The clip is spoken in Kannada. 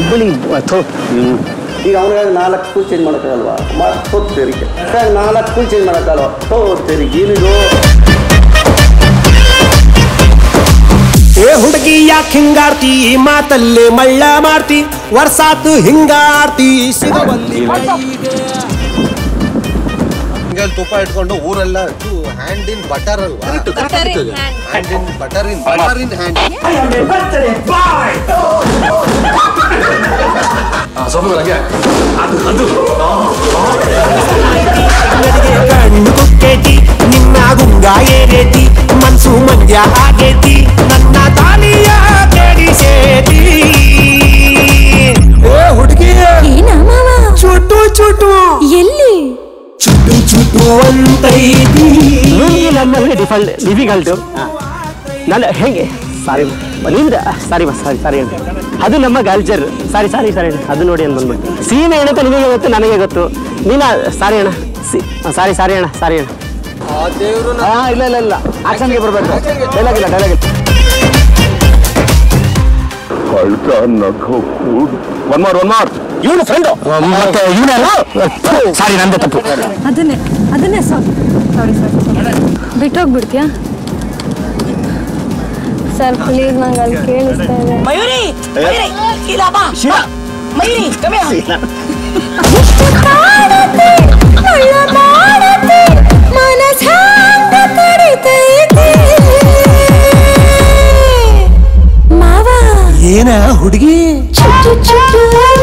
ಹುಬ್ಬಳ್ಳಿ ಥೋ ಈಗ ಅವನಿಗಾಗಿ ನಾಲ್ಕು ಸ್ಕೂಲ್ ಚೇಂಜ್ ಮಾಡೋಕ್ಕಾಗಲ್ವಾ ಮತ್ತು ತೆರಿಗೆ ನಾಲ್ಕು ಸ್ಕೂಲ್ ಚೇಂಜ್ ಮಾಡೋಕ್ಕಲ್ವಾ ಹೋ ತೆರಿಗೆ ಏನಿದು ಏ ಹುಡುಗಿ ಯಾಕೆ ಹಿಂಗಾಡ್ತಿ ಈ ಮಾತಲ್ಲಿ ಮಳ್ಳ ಮಾಡ್ತಿ ವರ್ಷಾತು ಹಿಂಗಾಡ್ತಿ ಸಿಗಬಲ್ಲಿ ಹಿಂಗಲ್ಲಿ ತುಪ್ಪ ಇಟ್ಕೊಂಡು ಊರೆಲ್ಲ ಹ್ಯಾಂಡ್ ಇನ್ ಬಟರ್ ಅಲ್ವಾ hand in butter in butter in hand ನಡಿಗೆ ಕಣ್ಣು ಕುಕ್ಕೇತಿ ನಿನ್ನ ಗುಂಗ ಏರೇತಿ ಮನ್ಸು ಮಂದ್ಯ ಆಗೇತಿ ನನ್ನ ತಾಲಿಯ ಕೆಡಿಸೇತಿ ಏ ಹುಡುಗಿ ಏನ ಮಾವ ಚುಟು ಚುಟು ಎಲ್ಲಿ ಚುಟು ಚುಟು ಅಂತೈತಿ ನಮ್ಮಲ್ಲಿ ಡಿಫಾಲ್ಟ್ ಡಿಫಿಕಲ್ಟು ನಾನು ಹೇಗೆ ಸಾರಿ ನಿಮ್ದ ಸಾರಿ ಬಸ್ ಸಾರಿ ಸಾರಿ ಅಂತ ಅದು ನಮ್ಮ ಕಲ್ಚರ್ ಸಾರಿ ಸಾರಿ ಸಾರಿ ಅಣ್ಣ ಅದು ನೋಡಿ ಅಂತ ಬಂದ್ಬಿಟ್ಟು ಸೀಮೆ ಏನಂತ ನಿಮಗೆ ಗೊತ್ತು ನನಗೆ ಗೊತ್ತು ನೀನ ಸಾರಿ ಅಣ್ಣ ಸಿ ಸಾರಿ ಸಾರಿ ಅಣ್ಣ ಸಾರಿ ಅಣ್ಣ ಆ ದೇವ್ರು ಹಾ ಇಲ್ಲ ಇಲ್ಲ ಇಲ್ಲ ಆಕ್ಷನ್ಗೆ ಬರಬೇಕು ಡೈಲಾಗ್ ಇಲ್ಲ ಡೈಲಾಗ್ ಇಲ್ಲ ಒನ್ ಮಾರ್ ಒನ್ ಮಾರ್ ಇವನು ಫ್ರೆಂಡು ಮತ್ತೆ ಇವನೆಲ್ಲ ಸಾರಿ ನಂದೇ ತಪ್ಪು ಅದನ್ನೇ ಅದನ್ನೇ ಸಾರಿ ಸಾರಿ ಸರ್ ಬಿಟ್ಟೋಗ್ಬಿಡ್ತೀಯಾ ಸರ್ ಪ್ಲೀಸ್ ನಂಗೆ ಅಲ್ಲಿ ಕೇಳಿಸ್ತಾ ಇದೆ ಎಷ್ಟು ಕಾಡತ್ತೆ, ಕಳ್ಳ ಮಾಡತ್ತೆ, ಮನಸ್ಸಾಂಗ ತಡಿತೈತೆ. ಮಾವ ಏನ ಹುಡುಗಿ ಚುಚ್ಚು ಚುಚ್ಚು